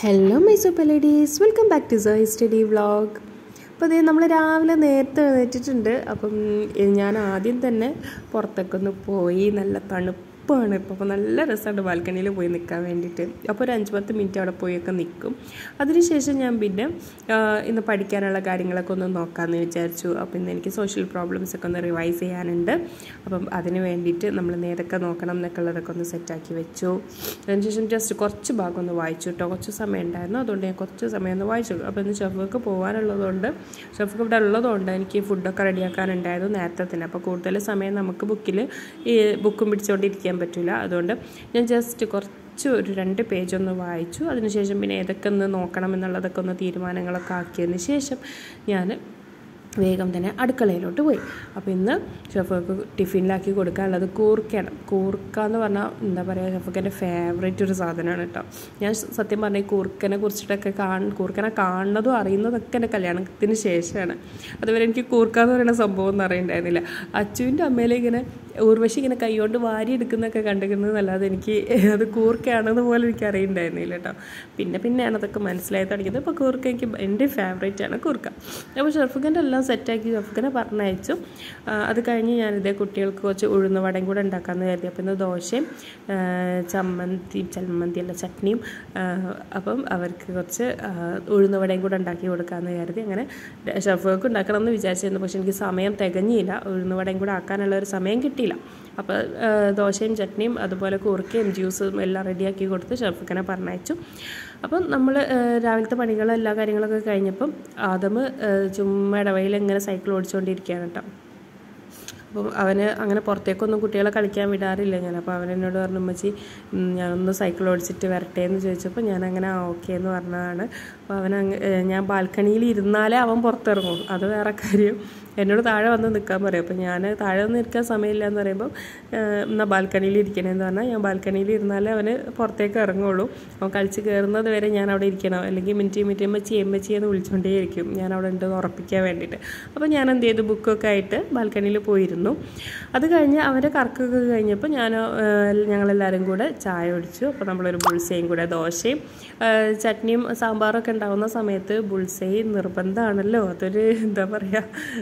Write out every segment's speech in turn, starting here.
Hello my super ladies welcome back to Soy study vlog അപ്പോൾ അതേ നമ്മൾ രാവിലെ നേരത്തെ എഴുന്നേറ്റിട്ടുണ്ട് അപ്പം ഏ, ഞാൻ ആദ്യം തന്നെ പുറത്തേക്കൊന്ന് പോയി നല്ല തണുപ്പാണ് ഇപ്പോൾ അപ്പോൾ നല്ല രസമുണ്ട് ബാൽക്കണിയിൽ പോയി നിൽക്കാൻ വേണ്ടിയിട്ട് അപ്പോൾ ഒരു അഞ്ച് പത്ത് മിനിറ്റ് അവിടെ പോയൊക്കെ നിൽക്കും അതിനുശേഷം ഞാൻ പിന്നെ ആ, ഇന്ന് പഠിക്കാനുള്ള കാര്യങ്ങളൊക്കെ ഒന്ന് നോക്കാമെന്ന് വിചാരിച്ചു അപ്പോൾ ഇന്ന് എനിക്ക് സോഷ്യൽ പ്രോബ്ലംസ് ഒക്കെ ഒന്ന് റിവൈസ് ചെയ്യാനുണ്ട് അപ്പം അതിന് വേണ്ടിയിട്ട് നമ്മൾ നേരൊക്കെ നോക്കണം എന്നൊക്കെ ഉള്ളതൊക്കെ ഒന്ന് സെറ്റാക്കി വെച്ചു അതിനുശേഷം ജസ്റ്റ് കുറച്ച് ഭാഗം ഒന്ന് വായിച്ചു കേട്ടോ കുറച്ച് സമയം ഉണ്ടായിരുന്നു അതുകൊണ്ട് ഞാൻ കുറച്ച് സമയം ഒന്ന് വായിച്ചു അപ്പോൾ ഇന്ന് ഷെഫ്ക്ക് പോകാനുള്ളതുകൊണ്ട് ഷെഫ്ക്ക് ഇവിടെ ഉള്ളതുകൊണ്ട് എനിക്ക് ഫുഡൊക്കെ റെഡിയാക്കാനുണ്ടായിരുന്നു നേരത്തെ തന്നെ അപ്പോൾ കൂടുതൽ സമയം നമുക്ക് ബുക്കിൽ ഈ ബുക്കും പിടിച്ചുകൊണ്ടിരിക്കാൻ പറ്റില്ല അതുകൊണ്ട് ഞാൻ ജസ്റ്റ് കുറച്ച് ഒരു രണ്ട് പേജ് ഒന്ന് വായിച്ചു അതിനുശേഷം പിന്നെ ഏതൊക്കെ ഒന്ന് നോക്കണം എന്നുള്ളതൊക്കെ ഒന്ന് തീരുമാനങ്ങളൊക്കെ ആക്കിയതിന് ശേഷം ഞാൻ വേഗം തന്നെ അടുക്കളയിലോട്ട് പോയി അപ്പോൾ ഇന്ന് ഷെഫർക്ക് ടിഫിനിലാക്കി കൊടുക്കാനുള്ളത് കൂർക്കയാണ് കൂർക്ക എന്ന് പറഞ്ഞാൽ എന്താ പറയുക ഷെഫക്ക് എൻ്റെ ഫേവറേറ്റ് ഒരു സാധനമാണ് കേട്ടോ ഞാൻ സത്യം പറഞ്ഞാൽ ഈ കൂർക്കനെ കുറിച്ചിട്ടൊക്കെ കാണ കൂർക്കനെ കാണുന്നതും അറിയുന്നതൊക്കെ എൻ്റെ കല്യാണത്തിന് ശേഷമാണ് അതുവരെ എനിക്ക് കൂർക്ക എന്ന് പറയുന്ന സംഭവം ഒന്നും അറിയണ്ടായിരുന്നില്ല അച്ചുവിൻ്റെ അമ്മയിലെ ഇങ്ങനെ ഊർവശി ഇങ്ങനെ കൈകൊണ്ട് വാരി എടുക്കുന്നതൊക്കെ കണ്ടിരിക്കുന്നത് അല്ലാതെ എനിക്ക് അത് കൂർക്കയാണെന്ന് പോലും എനിക്ക് അറിയണ്ടായിരുന്നില്ല കേട്ടോ പിന്നെ പിന്നെയാണ് അതൊക്കെ മനസ്സിലായി തുടങ്ങിയത് അപ്പോൾ കൂർക്ക എനിക്ക് എൻ്റെ ഫേവറേറ്റ് ആണ് കൂർക്ക അപ്പോൾ ഷെർഫുഖൻ്റെ എല്ലാം സെറ്റാക്കി ഷെർഫുഖനെ പറഞ്ഞയച്ചു ആ, അത് കഴിഞ്ഞ് ഞാനിതേ കുട്ടികൾക്ക് കുറച്ച് ഉഴുന്ന വടയും കൂടെ ഉണ്ടാക്കാമെന്ന് കരുതി അപ്പോൾ ഇന്ന് ദോശയും ആ, ചമ്മന്തിയും ചമ്മന്തി അല്ല ചട്നിയും ആ, അപ്പം അവർക്ക് കുറച്ച് ആ, ഉഴുന്ന വടയും കൂടെ ഉണ്ടാക്കി കൊടുക്കാമെന്ന് കരുതി അങ്ങനെ ഷെഫുകൾക്ക് ഉണ്ടാക്കണം എന്ന് വിചാരിച്ചിരുന്നു പക്ഷേ എനിക്ക് സമയം തികഞ്ഞില്ല ഉഴുന്ന വടയും കൂടെ ആക്കാനുള്ള ഒരു സമയം കിട്ടിയില്ല അപ്പോൾ ആ, ദോശയും ചട്നിയും അതുപോലെ കുറുക്കയും ജ്യൂസും എല്ലാം റെഡിയാക്കി കൊടുത്ത് ഷെഫിക്കനെ പറഞ്ഞയച്ചു അപ്പം നമ്മൾ രാവിലത്തെ പണികളും എല്ലാ കാര്യങ്ങളൊക്കെ കഴിഞ്ഞപ്പം ആദം ചുമ്മാ ഇടവയിൽ ഇങ്ങനെ സൈക്കിൾ ഓടിച്ചുകൊണ്ടിരിക്കുകയാണ് കേട്ടോ അപ്പം അവന് അങ്ങനെ പുറത്തേക്കൊന്നും കുട്ടികളെ കളിക്കാൻ വിടാറില്ല ഞാൻ അപ്പോൾ അവൻ എന്നോട് പറഞ്ഞു ഉമ്മച്ചി ഉം, ഞാനൊന്ന് സൈക്കിൾ ഓടിച്ചിട്ട് വരട്ടെ എന്ന് ചോദിച്ചപ്പോൾ ഞാൻ അങ്ങനെ ആ ഓക്കെ എന്ന് പറഞ്ഞതാണ് അപ്പോൾ അവൻ അങ്ങ് ഏഹ്, ഞാൻ ബാൽക്കണിയിൽ ഇരുന്നാലേ അവൻ പുറത്തിറങ്ങും അത് വേറെ കാര്യം എന്നോട് താഴെ വന്ന് നിൽക്കാൻ പറയും അപ്പോൾ ഞാൻ താഴെ വന്ന് നിൽക്കാൻ സമയമില്ല എന്ന് പറയുമ്പോൾ ഏഹ്, എന്നാൽ ബാൽക്കണിയിൽ ഇരിക്കണമെന്ന് പറഞ്ഞാൽ ഞാൻ ബാൽക്കണിയിൽ ഇരുന്നാലേ അവന് പുറത്തേക്ക് ഇറങ്ങുള്ളൂ അവൻ കളിച്ച് കയറുന്നത് വരെ ഞാൻ അവിടെ ഇരിക്കണം അല്ലെങ്കിൽ മിനിറ്റ് മിനിറ്റ് എമ്മച്ചി എമ്മച്ചി എന്ന് വിളിച്ചുകൊണ്ടേയിരിക്കും ഞാൻ അവിടെ ഉണ്ടെന്ന് ഉറപ്പിക്കാൻ വേണ്ടിയിട്ട് അപ്പോൾ ഞാൻ എന്ത് ചെയ്തു ബുക്കൊക്കെ ആയിട്ട് ബാൽക്കണിയിൽ പോയിരുന്നു അത് കഴിഞ്ഞ് അവൻ്റെ കറക്കൊക്കെ കഴിഞ്ഞപ്പോൾ ഞാൻ ഞങ്ങളെല്ലാവരും കൂടെ ചായ കുടിച്ചു അപ്പോൾ നമ്മളൊരു ബുൾസയും കൂടെ ദോശയും ആ, ചട്നിയും സാമ്പാറൊക്കെ ഉണ്ടാകുന്ന സമയത്ത് ബുൾസൈ നിർബന്ധമാണല്ലോ അതൊരു എന്താ പറയുക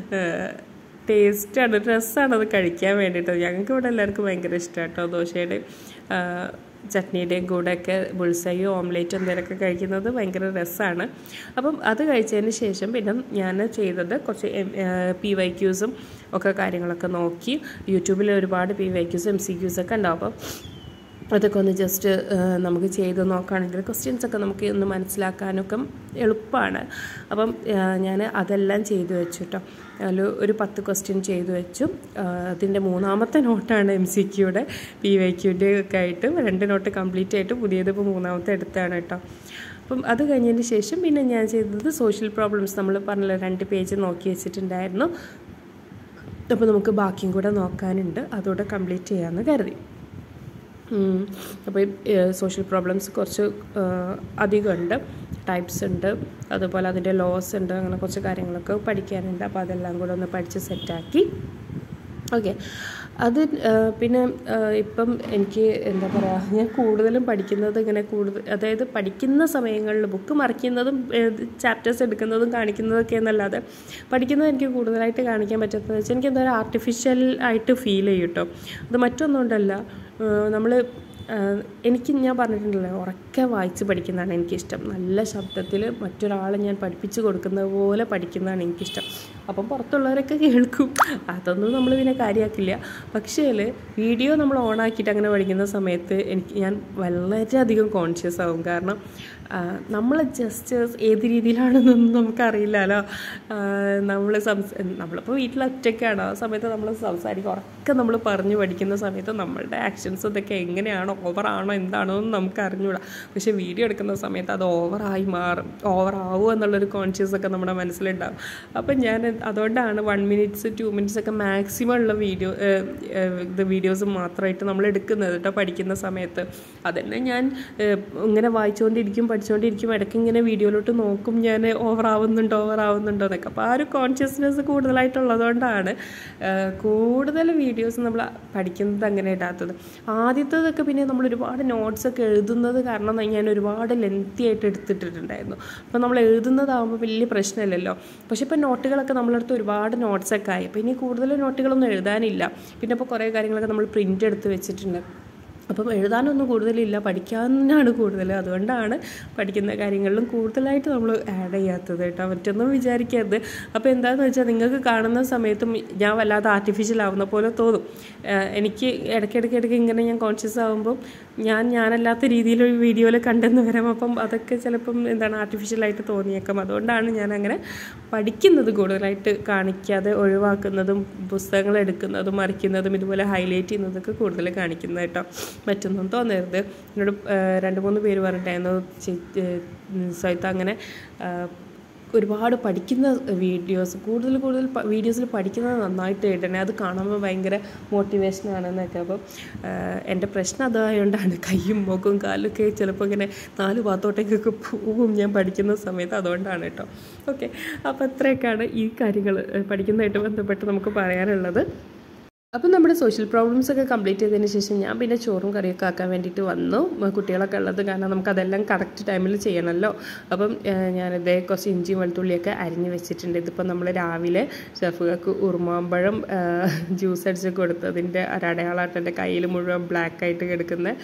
ടേസ്റ്റാണ് രസമാണ് അത് കഴിക്കാൻ വേണ്ടിയിട്ട് ഞങ്ങൾക്ക് ഇവിടെ എല്ലാവർക്കും ഭയങ്കര ഇഷ്ടമാണ് കേട്ടോ ദോശയുടെ ആ, ചട്നിയുടെയും കൂടെയൊക്കെ ബുൾസൈയോ ഓംലേറ്റോ എന്തെങ്കിലുമൊക്കെ കഴിക്കുന്നത് ഭയങ്കര രസമാണ് അപ്പം അത് കഴിച്ചതിന് ശേഷം പിന്നെ ഞാൻ ചെയ്തത് കുറച്ച് പി വൈ ക്യൂസും ഒക്കെ കാര്യങ്ങളൊക്കെ നോക്കി യൂട്യൂബിൽ ഒരുപാട് P Y Qs M C Qs ഒക്കെ ഉണ്ടാവും അപ്പം അതൊക്കെ ഒന്ന് ജസ്റ്റ് നമുക്ക് ചെയ്ത് നോക്കുകയാണെങ്കിൽ ക്വസ്റ്റ്യൻസ് ഒക്കെ നമുക്ക് ഒന്ന് മനസ്സിലാക്കാനൊക്കെ എളുപ്പമാണ് അപ്പം ഞാൻ അതെല്ലാം ചെയ്തു വെച്ചു കേട്ടോ അതിൽ ഒരു പത്ത് ക്വസ്റ്റ്യൻ ചെയ്തു വെച്ചു ആ, അതിൻ്റെ മൂന്നാമത്തെ നോട്ടാണ് എം സി ക്യൂടെ പി വൈ ക്യൂൻ്റെ ഒക്കെ ആയിട്ട് രണ്ട് നോട്ട് കംപ്ലീറ്റ് ആയിട്ട് പുതിയത് ഇപ്പോൾ മൂന്നാമത്തെ എടുത്താണ് കേട്ടോ അപ്പം അത് കഴിഞ്ഞതിന് ശേഷം പിന്നെ ഞാൻ ചെയ്തത് സോഷ്യൽ പ്രോബ്ലംസ് നമ്മൾ പറഞ്ഞല്ലോ രണ്ട് പേജ് നോക്കി വെച്ചിട്ടുണ്ടായിരുന്നു അപ്പോൾ നമുക്ക് ബാക്കിയും കൂടെ നോക്കാനുണ്ട് അതോടെ കംപ്ലീറ്റ് ചെയ്യാമെന്ന് കരുതി ഉം. അപ്പോൾ ഈ സോഷ്യൽ പ്രോബ്ലംസ് കുറച്ച് അധികമുണ്ട് ടൈപ്സ് ഉണ്ട് അതുപോലെ അതിൻ്റെ ലോസ് ഉണ്ട് അങ്ങനെ കുറച്ച് കാര്യങ്ങളൊക്കെ പഠിക്കാനുണ്ട് അപ്പോൾ അതെല്ലാം കൂടെ ഒന്ന് പഠിച്ച് സെറ്റാക്കി ഓക്കെ അത് ആ, പിന്നെ ആ, ഇപ്പം എനിക്ക് എന്താ പറയുക ഞാൻ കൂടുതലും പഠിക്കുന്നത് ഇങ്ങനെ കൂടുതൽ അതായത് പഠിക്കുന്ന സമയങ്ങളിൽ ബുക്ക് മറിക്കുന്നതും ചാപ്റ്റേഴ്സ് എടുക്കുന്നതും കാണിക്കുന്നതൊക്കെ എന്നല്ലാതെ പഠിക്കുന്നത് എനിക്ക് കൂടുതലായിട്ട് കാണിക്കാൻ പറ്റാത്തതെന്ന് വെച്ചാൽ എനിക്ക് എന്താ ആർട്ടിഫിഷ്യൽ ആയിട്ട് ഫീൽ ചെയ്യും കേട്ടോ അത് മറ്റൊന്നും കൊണ്ടല്ല നമ്മൾ എനിക്ക് ഞാൻ പറഞ്ഞിട്ടുണ്ടല്ലോ ഉറക്കെ വായിച്ച് പഠിക്കുന്നതാണ് എനിക്കിഷ്ടം നല്ല ശബ്ദത്തിൽ മറ്റൊരാളെ ഞാൻ പഠിപ്പിച്ച് കൊടുക്കുന്നത് പോലെ പഠിക്കുന്നതാണ് എനിക്കിഷ്ടം അപ്പം പുറത്തുള്ളവരൊക്കെ കേൾക്കും അതൊന്നും നമ്മൾ പിന്നെ കാര്യമാക്കില്ല പക്ഷേ വീഡിയോ നമ്മൾ ഓണാക്കിയിട്ട് അങ്ങനെ പഠിക്കുന്ന സമയത്ത് എനിക്ക് ഞാൻ വളരെയധികം കോൺഷ്യസ് ആവും കാരണം നമ്മൾ ജസ്റ്റ് ഏത് രീതിയിലാണെന്നൊന്നും നമുക്കറിയില്ലല്ലോ നമ്മൾ സംസ നമ്മളിപ്പോൾ വീട്ടിൽ ഒറ്റയ്ക്കാണ് ആ സമയത്ത് നമ്മൾ സംസാരിക്കും ഉറക്കെ നമ്മൾ പറഞ്ഞു പഠിക്കുന്ന സമയത്ത് നമ്മളുടെ ആക്ഷൻസ് ഇതൊക്കെ എങ്ങനെയാണോ ഓവറാണോ എന്താണോ എന്ന് നമുക്ക് അറിഞ്ഞൂടാ പക്ഷേ വീഡിയോ എടുക്കുന്ന സമയത്ത് അത് ഓവറായി മാറും ഓവറാവുമോ എന്നുള്ളൊരു കോൺഷ്യസ് ഒക്കെ നമ്മുടെ മനസ്സിലുണ്ടാവും അപ്പം ഞാൻ അതുകൊണ്ടാണ് വൺ മിനിറ്റ്സ് ടു മിനിറ്റ്സ് ഒക്കെ മാക്സിമം ഉള്ള വീഡിയോ ഇത് വീഡിയോസ് മാത്രമായിട്ട് നമ്മൾ എടുക്കുന്നത് കേട്ടോ പഠിക്കുന്ന സമയത്ത് അതന്നെ ഞാൻ ഏഹ്, ഇങ്ങനെ വായിച്ചുകൊണ്ടിരിക്കും പഠിച്ചുകൊണ്ടിരിക്കും ഇടയ്ക്ക് ഇങ്ങനെ വീഡിയോയിലോട്ട് നോക്കും ഞാൻ ഓവർ ആവുന്നുണ്ടോ ഓവർ ആവുന്നുണ്ടോ എന്നൊക്കെ അപ്പോൾ ആ ഒരു കോൺഷ്യസ്നെസ് കൂടുതലായിട്ടുള്ളതുകൊണ്ടാണ് ഏഹ്, കൂടുതൽ വീഡിയോസ് നമ്മൾ പഠിക്കുന്നത് അങ്ങനെ ഇടാത്തത് ആദ്യത്തേതൊക്കെ പിന്നെ നമ്മൾ ഒരുപാട് നോട്ട്സ് ഒക്കെ എഴുതുന്നത് കാരണം ഞാൻ ഒരുപാട് ലെങ്തി ആയിട്ട് എടുത്തിട്ടുണ്ടായിരുന്നു അപ്പോൾ നമ്മൾ എഴുതുന്നതാകുമ്പോൾ വലിയ പ്രശ്നമില്ലല്ലോ പക്ഷേ ഇപ്പോൾ നോട്ടുകളൊക്കെ നമ്മളടുത്ത് ഒരുപാട് നോട്ട്സ് ഒക്കെ ആയി അപ്പോൾ ഇനി കൂടുതൽ നോട്ടുകളൊന്നും എഴുതാനില്ല പിന്നെ ഇപ്പോൾ കുറേ കാര്യങ്ങളൊക്കെ നമ്മൾ പ്രിൻ്റ് എടുത്ത് വെച്ചിട്ടുണ്ട് അപ്പം എഴുതാനൊന്നും കൂടുതലില്ല പഠിക്കാനാണ് കൂടുതൽ അതുകൊണ്ടാണ് പഠിക്കുന്ന കാര്യങ്ങളിലും കൂടുതലായിട്ട് നമ്മൾ ആഡ് ചെയ്യാത്തത് കേട്ടോ മറ്റൊന്നും വിചാരിക്കരുത് അപ്പോൾ എന്താണെന്ന് വെച്ചാൽ നിങ്ങൾക്ക് കാണുന്ന സമയത്തും ഞാൻ വല്ലാതെ ആർട്ടിഫിഷ്യൽ ആവുന്ന പോലെ തോന്നും ഏഹ് എനിക്ക് ഇടയ്ക്കിടയ്ക്ക് ഇടയ്ക്ക് ഇങ്ങനെ ഞാൻ കോൺഷ്യസ് ആകുമ്പം ഞാൻ ഞാനല്ലാത്ത രീതിയിലൊരു വീഡിയോയിൽ കണ്ടെന്ന് വരാം അപ്പം അതൊക്കെ ചിലപ്പം എന്താണ് ആർട്ടിഫിഷ്യലായിട്ട് തോന്നിയേക്കാം അതുകൊണ്ടാണ് ഞാൻ അങ്ങനെ പഠിക്കുന്നത് കൂടുതലായിട്ട് കാണിക്കാതെ ഒഴിവാക്കുന്നതും പുസ്തകങ്ങൾ എടുക്കുന്നതും മറിക്കുന്നതും ഇതുപോലെ ഹൈലൈറ്റ് ചെയ്യുന്നതൊക്കെ കൂടുതൽ കാണിക്കുന്നത് കേട്ടോ മറ്റൊന്നും തോന്നരുത് എന്നോട് ഏഹ് രണ്ട് മൂന്ന് പേര് പറഞ്ഞിട്ടായിരുന്നു സൈത്ത അങ്ങനെ ഏഹ് ഒരുപാട് പഠിക്കുന്ന വീഡിയോസ് കൂടുതൽ കൂടുതൽ വീഡിയോസിൽ പഠിക്കുന്നത് നന്നായിട്ട് ഇടണേ അത് കാണുമ്പോൾ ഭയങ്കര മോട്ടിവേഷനാണെന്നൊക്കെ അപ്പം ആഹ് എൻ്റെ പ്രശ്നം അതായതുകൊണ്ടാണ് കയ്യും മുഖവും കാലൊക്കെ ചിലപ്പോൾ ഇങ്ങനെ നാല് ഭാഗത്തോട്ടേക്കൊക്കെ പോകും ഞാൻ പഠിക്കുന്ന സമയത്ത് അതുകൊണ്ടാണ് കേട്ടോ ഓക്കെ അപ്പോൾ അത്രയൊക്കെയാണ് ഈ കാര്യങ്ങൾ പഠിക്കുന്നതായിട്ട് ബന്ധപ്പെട്ട് നമുക്ക് പറയാനുള്ളത് അപ്പം നമ്മുടെ സോഷ്യൽ പ്രോബ്ലംസ് ഒക്കെ കംപ്ലീറ്റ് ചെയ്തതിന് ശേഷം ഞാൻ പിന്നെ ചോറും കറിയൊക്കെ ആക്കാൻ വേണ്ടിയിട്ട് വന്നു ഉം, കുട്ടികളൊക്കെ ഉള്ളത് കാരണം നമുക്കതെല്ലാം കറക്റ്റ് ടൈമിൽ ചെയ്യണമല്ലോ അപ്പം ഏഹ്, ഞാനിതേ കുറച്ച് ഇഞ്ചിയും വെളുത്തുള്ളിയൊക്കെ അരിഞ്ഞ് വെച്ചിട്ടുണ്ട് ഇതിപ്പോൾ നമ്മൾ രാവിലെ ഷെഫുകൾക്ക് ഉറുമാമ്പഴം ജ്യൂസ് അടിച്ച് കൊടുത്തതിൻ്റെ ഒരടയാളമായിട്ട് എൻ്റെ കയ്യിൽ മുഴുവൻ ബ്ലാക്ക് ആയിട്ട് കിടക്കുന്ന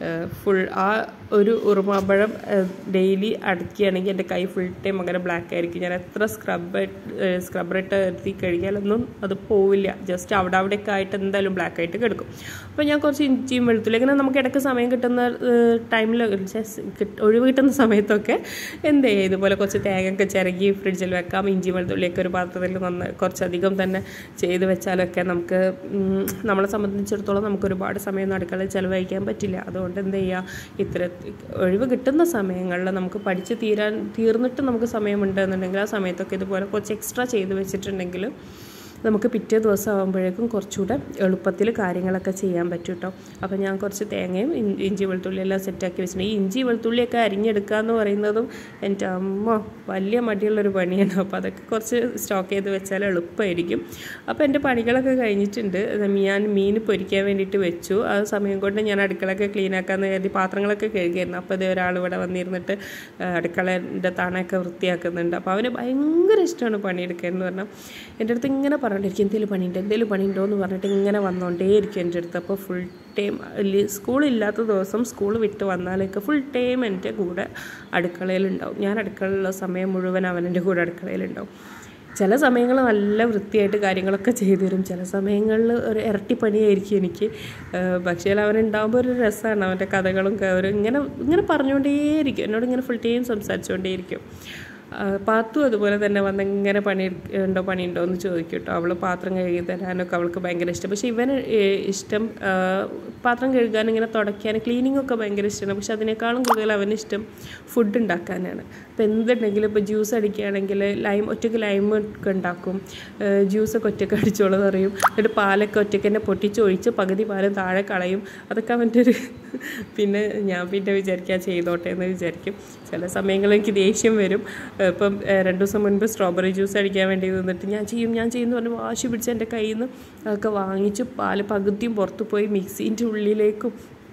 ഫുൾ ആ ഒരു ഉറുമാമ്പഴം ഡെയിലി അടക്കുകയാണെങ്കിൽ എൻ്റെ കൈ ഫുൾ ടൈം അങ്ങനെ ബ്ലാക്ക് ആയിരിക്കും ഞാൻ എത്ര സ്ക്രബ് സ്ക്രബ്ബറിട്ട് എത്തി കഴുകിയാലൊന്നും അത് പോവില്ല ജസ്റ്റ് അവിടെ അവിടെയൊക്കെ ആയിട്ട് എന്തായാലും ബ്ലാക്ക് ആയിട്ട് കിടക്കും അപ്പോൾ ഞാൻ കുറച്ച് ഇഞ്ചിയും വെളുത്തുള്ളി ഇങ്ങനെ നമുക്ക് ഇടയ്ക്ക് സമയം കിട്ടുന്ന ടൈമിൽ ഒഴിവ് കിട്ടുന്ന സമയത്തൊക്കെ എന്ത് ചെയ്യുക ഇതുപോലെ കുറച്ച് തേങ്ങയൊക്കെ ചിരകി ഫ്രിഡ്ജിൽ വെക്കാം ഇഞ്ചി വെളുത്തുള്ളിയൊക്കെ ഒരു പാത്രത്തിൽ നന്ന കുറച്ചധികം തന്നെ ചെയ്ത് വെച്ചാലൊക്കെ നമുക്ക് ഉം, നമ്മളെ സംബന്ധിച്ചിടത്തോളം നമുക്ക് ഒരുപാട് സമയം അടുക്കളയിൽ ചിലവഴിക്കാൻ പറ്റില്ല അതുകൊണ്ട് എന്ത് ചെയ്യുക ഇത്ര ഒഴിവ് കിട്ടുന്ന സമയങ്ങളിൽ നമുക്ക് പഠിച്ച് തീരാൻ തീർന്നിട്ട് നമുക്ക് സമയമുണ്ട് എന്നുണ്ടെങ്കിൽ ആ സമയത്തൊക്കെ ഇതുപോലെ കുറച്ച് എക്സ്ട്രാ ചെയ്ത് വെച്ചിട്ടുണ്ടെങ്കിൽ നമുക്ക് പിറ്റേ ദിവസം ആകുമ്പോഴേക്കും കുറച്ചുകൂടെ എളുപ്പത്തിൽ കാര്യങ്ങളൊക്കെ ചെയ്യാൻ പറ്റും കേട്ടോ അപ്പോൾ ഞാൻ കുറച്ച് തേങ്ങയും ഇൻ- ഇഞ്ചി വെളുത്തുള്ളി എല്ലാം സെറ്റാക്കി വെച്ചിട്ടുണ്ട് ഈ ഇഞ്ചി വെളുത്തുള്ളിയൊക്കെ അരിഞ്ഞെടുക്കുക എന്ന് പറയുന്നതും എൻ്റെ അമ്മ വലിയ മടിയുള്ളൊരു പണിയാണ് അപ്പോൾ അതൊക്കെ കുറച്ച് സ്റ്റോക്ക് ചെയ്ത് വെച്ചാൽ എളുപ്പമായിരിക്കും അപ്പോൾ എൻ്റെ പണികളൊക്കെ കഴിഞ്ഞിട്ടുണ്ട് അത് ഞാൻ മീൻ പൊരിക്കാൻ വേണ്ടിയിട്ട് വെച്ചു ആ സമയം കൊണ്ട് ഞാൻ അടുക്കളയൊക്കെ ക്ലീൻ ആക്കാമെന്ന് കരുതി പാത്രങ്ങളൊക്കെ കഴുകിയിരുന്നു അപ്പോൾ ഇതേ ഒരാൾ ഇവിടെ വന്നിരുന്നിട്ട് ആ, അടുക്കളേൻ്റെ തണയൊക്കെ വൃത്തിയാക്കുന്നുണ്ട് അപ്പോൾ അവന് ഭയങ്കര ഇഷ്ടമാണ് പണിയെടുക്കുക എന്ന് പറഞ്ഞാൽ എൻ്റെ അടുത്ത് ഇങ്ങനെ പറഞ്ഞിട്ടിരിക്കും എന്തെങ്കിലും പണിയുണ്ട് എന്തെങ്കിലും പണിയുണ്ടോ എന്ന് പറഞ്ഞിട്ട് ഇങ്ങനെ വന്നുകൊണ്ടേയിരിക്കും എൻ്റെ അടുത്ത് അപ്പോൾ ഫുൾ ടൈം സ്കൂളില്ലാത്ത ദിവസം സ്കൂൾ വിട്ട് വന്നാലൊക്കെ ഫുൾ ടൈം എൻ്റെ കൂടെ അടുക്കളയിലുണ്ടാവും ഞാൻ അടുക്കളയിലുള്ള സമയം മുഴുവൻ അവൻ എൻ്റെ കൂടെ അടുക്കളയിലുണ്ടാവും ചില സമയങ്ങൾ നല്ല വൃത്തിയായിട്ട് കാര്യങ്ങളൊക്കെ ചെയ്തു തരും ചില സമയങ്ങളിൽ ഒരു ഇരട്ടി പണിയായിരിക്കും എനിക്ക് ഏഹ് പക്ഷേ അവനുണ്ടാകുമ്പോൾ ഒരു രസമാണ് അവൻ്റെ കഥകളും ക- ഒരു ഇങ്ങനെ ഇങ്ങനെ പറഞ്ഞുകൊണ്ടേയിരിക്കും എന്നോട് ഇങ്ങനെ ഫുൾ ടൈം സംസാരിച്ചുകൊണ്ടേയിരിക്കും ആ, പാത്തു അതുപോലെ തന്നെ വന്ന് ഇങ്ങനെ പണി ഉണ്ടോ പണിയുണ്ടോ എന്ന് ചോദിക്കും കേട്ടോ അവൾ പാത്രം കഴുകി തരാനൊക്കെ അവൾക്ക് ഭയങ്കര ഇഷ്ടം പക്ഷേ ഇവന് ഏഹ്, ഇഷ്ടം ആ, പാത്രം കഴുകാനും ഇങ്ങനെ തുടയ്ക്കാനും ക്ലീനിങ് ഒക്കെ ഭയങ്കര ഇഷ്ടമാണ് പക്ഷെ അതിനേക്കാളും കൂടുതൽ അവന് ഇഷ്ടം ഫുഡ് ഉണ്ടാക്കാനാണ് അപ്പോൾ എന്തുണ്ടെങ്കിലും ഇപ്പോൾ ജ്യൂസ് അടിക്കുകയാണെങ്കിൽ ലൈം ഒറ്റയ്ക്ക് ലൈം ഒക്കെ ഉണ്ടാക്കും ഏഹ്, ജ്യൂസൊക്കെ ഒറ്റയ്ക്ക് അടിച്ചോളെന്ന് പറയും എന്നിട്ട് പാലൊക്കെ ഒറ്റയ്ക്ക് തന്നെ പൊട്ടിച്ചൊഴിച്ച് പകുതി പാലും താഴെ കളയും അതൊക്കെ അവൻ്റെ ഒരു പിന്നെ ഞാൻ പിന്നെ വിചാരിക്കുക ചെയ്തോട്ടെ എന്ന് വിചാരിക്കും ചില സമയങ്ങളിൽ എനിക്ക് ദേഷ്യം വരും ഏഹ് ഇപ്പം ഏഹ് രണ്ട് ദിവസം മുൻപ് സ്ട്രോബെറി ജ്യൂസ് അടിക്കാൻ വേണ്ടി നിന്നിട്ട് ഞാൻ ചെയ്യും ഞാൻ ചെയ്യുമെന്ന് പറഞ്ഞ് വാശി പിടിച്ച് എൻ്റെ കയ്യിൽ നിന്ന് അതൊക്കെ വാങ്ങിച്ച് പാല് പകുതിയും പുറത്ത് പോയി മിക്സീൻ്റെ ഉള്ളിലേക്കും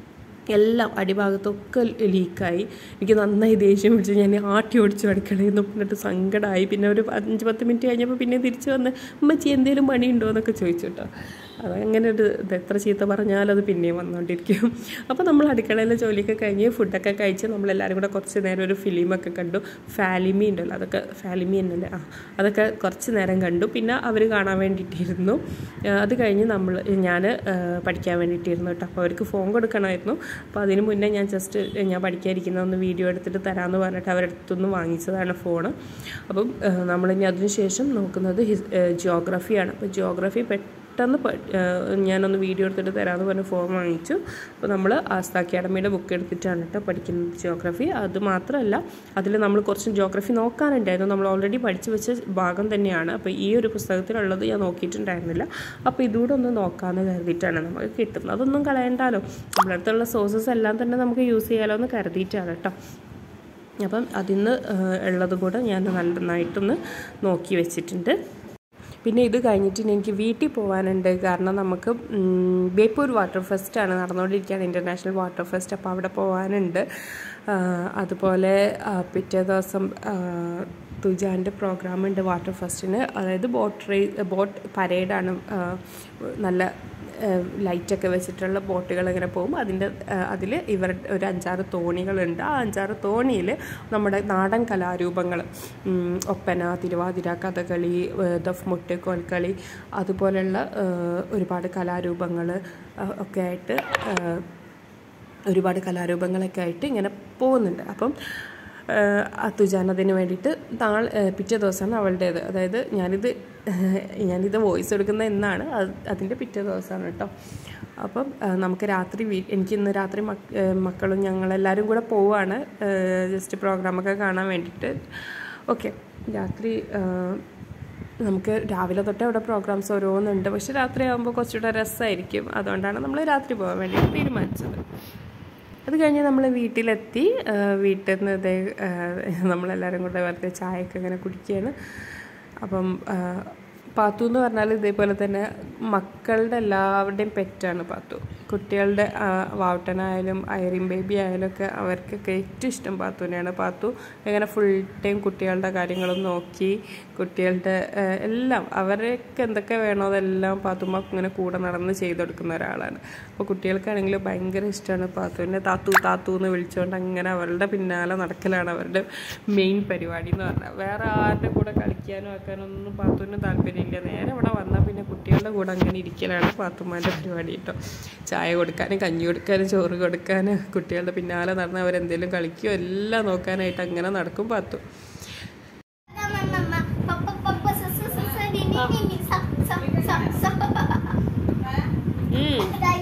എല്ലാം അടിഭാഗത്തൊക്കെ ലീക്കായി എനിക്ക് നന്നായി ദേഷ്യം പിടിച്ച് ഞാൻ ആട്ടി ഓടിച്ചു അടുക്കളയിൽ നിന്ന് എന്നിട്ട് സങ്കടമായി പിന്നെ ഒരു അഞ്ച് പത്ത് മിനിറ്റ് കഴിഞ്ഞപ്പോൾ പിന്നെ തിരിച്ച് വന്ന് ഉമ്മച്ചി എന്തെങ്കിലും പണിയുണ്ടോ എന്നൊക്കെ ചോദിച്ചു കേട്ടോ അതങ്ങനെ ഒരു ഇത് എത്ര ചീത്ത പറഞ്ഞാലും അത് പിന്നെയും വന്നുകൊണ്ടിരിക്കും അപ്പോൾ നമ്മൾ അടുക്കളയിലെ ജോലിയൊക്കെ കഴിഞ്ഞ് ഫുഡൊക്കെ കഴിച്ച് നമ്മളെല്ലാവരും കൂടെ കുറച്ച് നേരം ഒരു ഫിലിമൊക്കെ കണ്ടു ഫാലിമി ഉണ്ടല്ലോ അതൊക്കെ ഫാലിമി എന്നല്ലേ ആ അതൊക്കെ കുറച്ച് നേരം കണ്ടു പിന്നെ അവർ കാണാൻ വേണ്ടിയിട്ടിരുന്നു ആ, അത് കഴിഞ്ഞ് നമ്മൾ ഞാൻ പഠിക്കാൻ വേണ്ടിയിട്ടിരുന്നു കേട്ടോ അപ്പോൾ അവർക്ക് ഫോൺ കൊടുക്കണമായിരുന്നു അപ്പോൾ അതിന് മുന്നേ ഞാൻ ജസ്റ്റ് ഞാൻ പഠിക്കാതിരിക്കുന്ന ഒന്ന് വീഡിയോ എടുത്തിട്ട് തരാമെന്ന് പറഞ്ഞിട്ട് അവരുടെ അടുത്തുനിന്ന് വാങ്ങിച്ചതാണ് ഫോണ് അപ്പം നമ്മളിനി അതിന് ശേഷം നോക്കുന്നത് ഹിസ് ജിയോഗ്രഫിയാണ് അപ്പോൾ ജിയോഗ്രഫി പെട്ടെന്ന് പ- ഏഹ് ഞാനൊന്ന് വീഡിയോ എടുത്തിട്ട് തരാമെന്ന് പറഞ്ഞ് ഫോം വാങ്ങിച്ചു അപ്പോൾ നമ്മൾ ആസ്ത അക്കാഡമിയുടെ ബുക്ക് എടുത്തിട്ടാണ് കേട്ടോ പഠിക്കുന്നത് ജിയോഗ്രഫി അത് മാത്രമല്ല അതിൽ നമ്മൾ കുറച്ച് ജിയോഗ്രഫി നോക്കാനുണ്ടായിരുന്നു നമ്മൾ ഓൾറെഡി പഠിച്ചു വെച്ച ഭാഗം തന്നെയാണ് അപ്പോൾ ഈ ഒരു പുസ്തകത്തിലുള്ളത് ഞാൻ നോക്കിയിട്ടുണ്ടായിരുന്നില്ല അപ്പോൾ ഇതുകൂടെ ഒന്ന് നോക്കാമെന്ന് കരുതിയിട്ടാണ് നമുക്ക് കിട്ടുന്നത് അതൊന്നും കളയണ്ടല്ലോ നമ്മുടെ അടുത്തുള്ള സോഴ്സസ് എല്ലാം തന്നെ നമുക്ക് യൂസ് ചെയ്യാമല്ലോ എന്ന് കരുതിയിട്ടാണ് കേട്ടോ അപ്പം അതിന്ന് ഉള്ളതും കൂടെ ഞാൻ നന്നായിട്ടൊന്ന് നോക്കി വെച്ചിട്ടുണ്ട് പിന്നെ ഇത് കഴിഞ്ഞിട്ട് ഇനി എനിക്ക് വീട്ടിൽ പോകാനുണ്ട് കാരണം നമുക്ക് ഉം, ബേപ്പൂർ വാട്ടർ ഫെസ്റ്റ് ആണ് നടന്നുകൊണ്ടിരിക്കുകയാണ് ഇൻ്റർനാഷണൽ വാട്ടർ ഫെസ്റ്റ് അപ്പോൾ അവിടെ പോകാനുണ്ട് ആ, അതുപോലെ ആ, പിറ്റേ ദിവസം ആ, തുജാൻ്റെ പ്രോഗ്രാം ഉണ്ട് വാട്ടർ ഫെസ്റ്റിന് അതായത് ബോട്ട് റേ ബോട്ട് പരേഡാണ് ആ, നല്ല ലൈറ്റൊക്കെ വെച്ചിട്ടുള്ള ബോട്ടുകൾ ഇങ്ങനെ പോകും അതിൻ്റെ അതിൽ ഇവർ ഒരു അഞ്ചാറ് തോണികളുണ്ട് ആ അഞ്ചാറ് തോണിയിൽ നമ്മുടെ നാടൻ കലാരൂപങ്ങൾ ഉം, ഒപ്പന തിരുവാതിര കഥകളി ഏഹ്, ദഫ്മുട്ട് കോൽക്കളി അതുപോലെയുള്ള ഏഹ്, ഒരുപാട് കലാരൂപങ്ങൾ ഒക്കെ ആയിട്ട് ഏഹ്, ഒരുപാട് കലാരൂപങ്ങളൊക്കെ ആയിട്ട് ഇങ്ങനെ പോകുന്നുണ്ട് അപ്പം അത്തുജാൻ അതിന് വേണ്ടിയിട്ട് നാളെ ഏഹ് പിറ്റേ ദിവസമാണ് അവളുടേത് അതായത് ഞാനിത് ഏഹ് ഞാനിത് വോയിസ് എടുക്കുന്ന എന്നാണ് അത് അതിൻ്റെ പിറ്റേ ദിവസമാണ് കേട്ടോ അപ്പം ഏഹ് നമുക്ക് രാത്രി വീ എനിക്ക് ഇന്ന് രാത്രി മക്ക ഏഹ് മക്കളും ഞങ്ങളെല്ലാവരും കൂടെ പോവുകയാണ് ജസ്റ്റ് പ്രോഗ്രാമൊക്കെ കാണാൻ വേണ്ടിയിട്ട് ഓക്കെ രാത്രി ഏഹ് നമുക്ക് രാവിലെ തൊട്ടേ അവിടെ പ്രോഗ്രാംസ് ഓരോന്നുണ്ട് പക്ഷെ രാത്രി ആകുമ്പോൾ കുറച്ചുകൂടെ രസമായിരിക്കും അതുകൊണ്ടാണ് നമ്മൾ രാത്രി പോകാൻ വേണ്ടിയിട്ട് തീരുമാനിച്ചത് അത് കഴിഞ്ഞ് നമ്മൾ വീട്ടിലെത്തി ആ, വീട്ടിൽ നിന്ന് ഇതേ ആ, നമ്മളെല്ലാവരും കൂടെ വെറുതെ ചായയൊക്കെ ഇങ്ങനെ കുടിക്കുകയാണ് അപ്പം ആ, പാത്തു എന്ന് പറഞ്ഞാൽ ഇതേപോലെ തന്നെ മക്കളുടെ എല്ലാവരുടെയും പെറ്റാണ് പാത്തു കുട്ടികളുടെ ആ, വാവട്ടനായാലും ഐറിൻ ബേബി ആയാലും ഒക്കെ അവർക്കൊക്കെ ഏറ്റവും ഇഷ്ടം പാത്തുവിനെയാണ് പാത്തു ഇങ്ങനെ ഫുൾ ടൈം കുട്ടികളുടെ കാര്യങ്ങളും നോക്കി കുട്ടികളുടെ ആ, എല്ലാം അവർക്ക് എന്തൊക്കെ വേണോ അതെല്ലാം പാത്തുമ്മ ഇങ്ങനെ കൂടെ നടന്ന് ചെയ്ത് കൊടുക്കുന്ന ഒരാളാണ് അപ്പോൾ കുട്ടികൾക്കാണെങ്കിൽ ഭയങ്കര ഇഷ്ടമാണ് പാത്തുവിനെ താത്തു താത്തു എന്ന് വിളിച്ചുകൊണ്ട് അങ്ങനെ അവരുടെ പിന്നാലെ നടക്കലാണ് അവരുടെ മെയിൻ പരിപാടി എന്ന് പറഞ്ഞാൽ വേറെ ആരുടെ കൂടെ കളിക്കാനോ ആക്കാനോ ഒന്നും പാത്തുവിന് താല്പര്യമില്ല നേരെ ഇവിടെ വന്നാൽ പിന്നെ കുട്ടികളുടെ കൂടെ അങ്ങനെ ഇരിക്കലാണ് പാത്തുമ്മാൻ്റെ പരിപാടി കേട്ടോ ചായ കൊടുക്കാനും കഞ്ഞി കൊടുക്കാനും ചോറ് കൊടുക്കാനും കുട്ടികളുടെ പിന്നാലെ നടന്ന് അവരെന്തെങ്കിലും കളിക്കുകയോ എല്ലാം നോക്കാനായിട്ട് അങ്ങനെ നടക്കും പാത്തു ഉം.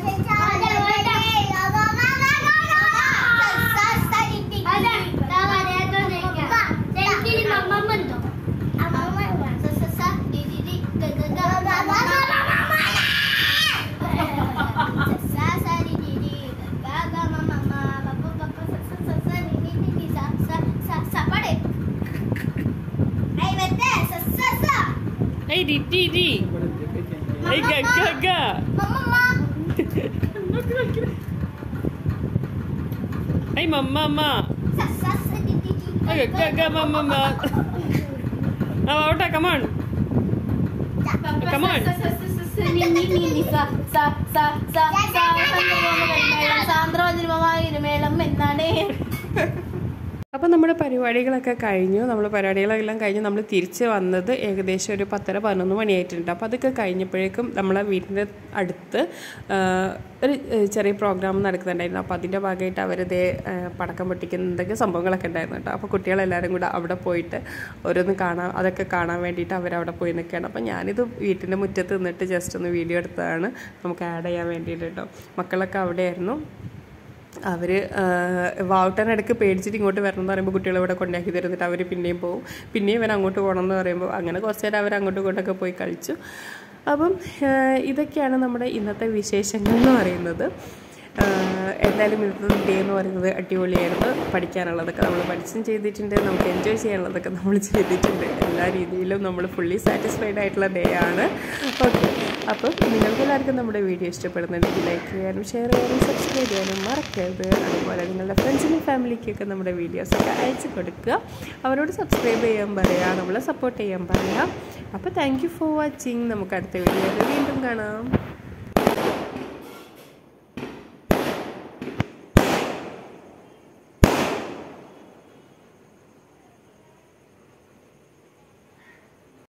ഏയ് ഡി ഡി ഡി ഏയ് ഗ ഗ ഗ ഏയ് മമ്മ അമ്മ ഏയ് ഗ ഗ മമ്മ അമ്മ ആ ഓട്ടെ കമോൺ Come on. സാന്ദ്രവചനമായിരുമേളം എന്നാണ് അപ്പോൾ നമ്മുടെ പരിപാടികളൊക്കെ കഴിഞ്ഞു നമ്മൾ പരിപാടികളെല്ലാം കഴിഞ്ഞ് നമ്മൾ തിരിച്ച് വന്നത് ഏകദേശം ഒരു പത്തര പതിനൊന്ന് മണിയായിട്ടുണ്ട് അപ്പോൾ അതൊക്കെ കഴിഞ്ഞപ്പോഴേക്കും നമ്മളെ വീടിൻ്റെ അടുത്ത് ആ, ഒരു ഏ, ചെറിയ പ്രോഗ്രാം നടക്കുന്നുണ്ടായിരുന്നു അപ്പോൾ അതിൻ്റെ ഭാഗമായിട്ട് അവരതേ ആ, പടക്കം പൊട്ടിക്കുന്ന എന്തൊക്കെ സംഭവങ്ങളൊക്കെ ഉണ്ടായിരുന്നു കേട്ടോ അപ്പോൾ കുട്ടികളെല്ലാവരും കൂടെ അവിടെ പോയിട്ട് ഓരോന്ന് കാണാൻ അതൊക്കെ കാണാൻ വേണ്ടിയിട്ട് അവരവിടെ പോയി നിൽക്കുകയാണ് അപ്പോൾ ഞാനിത് വീട്ടിൻ്റെ മുറ്റത്ത് നിന്നിട്ട് ജസ്റ്റ് ഒന്ന് വീഡിയോ എടുത്തതാണ് നമുക്ക് ആഡ് ചെയ്യാൻ വേണ്ടിയിട്ട് കേട്ടോ മക്കളൊക്കെ അവിടെയായിരുന്നു അവർ വാവട്ടനിടക്ക് പേടിച്ചിട്ട് ഇങ്ങോട്ട് വരണം എന്ന് പറയുമ്പോൾ കുട്ടികളെ ഇവിടെ കൊണ്ടാക്കി തരുന്നിട്ട് അവർ പിന്നെയും പോകും പിന്നെയും ഇവൻ അങ്ങോട്ട് പോകണം എന്ന് പറയുമ്പോൾ അങ്ങനെ കുറച്ച് നേരം അവർ അങ്ങോട്ടും ഇങ്ങോട്ടൊക്കെ പോയി കളിച്ചു അപ്പം ആ, ഇതൊക്കെയാണ് നമ്മുടെ ഇന്നത്തെ വിശേഷങ്ങൾ എന്ന് പറയുന്നത് ആ, എന്തായാലും ഇന്നത്തെ ഡേ എന്ന് പറയുന്നത് അടിപൊളിയായിരുന്നു പഠിക്കാനുള്ളതൊക്കെ നമ്മൾ പഠിച്ചും ചെയ്തിട്ടുണ്ട് നമുക്ക് എൻജോയ് ചെയ്യാനുള്ളതൊക്കെ നമ്മൾ ചെയ്തിട്ടുണ്ട് എല്ലാ രീതിയിലും നമ്മൾ ഫുള്ളി സാറ്റിസ്ഫൈഡ് ആയിട്ടുള്ള ഡേ ആണ് ഓക്കെ അപ്പം നിങ്ങൾക്ക് എല്ലാവർക്കും നമ്മുടെ വീഡിയോ ഇഷ്ടപ്പെടുന്നുണ്ടെങ്കിൽ ലൈക്ക് ചെയ്യാനും ഷെയർ ചെയ്യാനും സബ്സ്ക്രൈബ് ചെയ്യാനും മറക്കരുത് അതുപോലെ നിങ്ങളുടെ ഫ്രണ്ട്സിനും ഫാമിലിക്കൊക്കെ നമ്മുടെ വീഡിയോസൊക്കെ അയച്ചു കൊടുക്കുക അവരോട് സബ്സ്ക്രൈബ് ചെയ്യാൻ പറയുക നമ്മളെ സപ്പോർട്ട് ചെയ്യാൻ പറയുക അപ്പോൾ താങ്ക് യു ഫോർ വാച്ചിങ് നമുക്ക് അടുത്ത വീഡിയോയിൽ വീണ്ടും കാണാം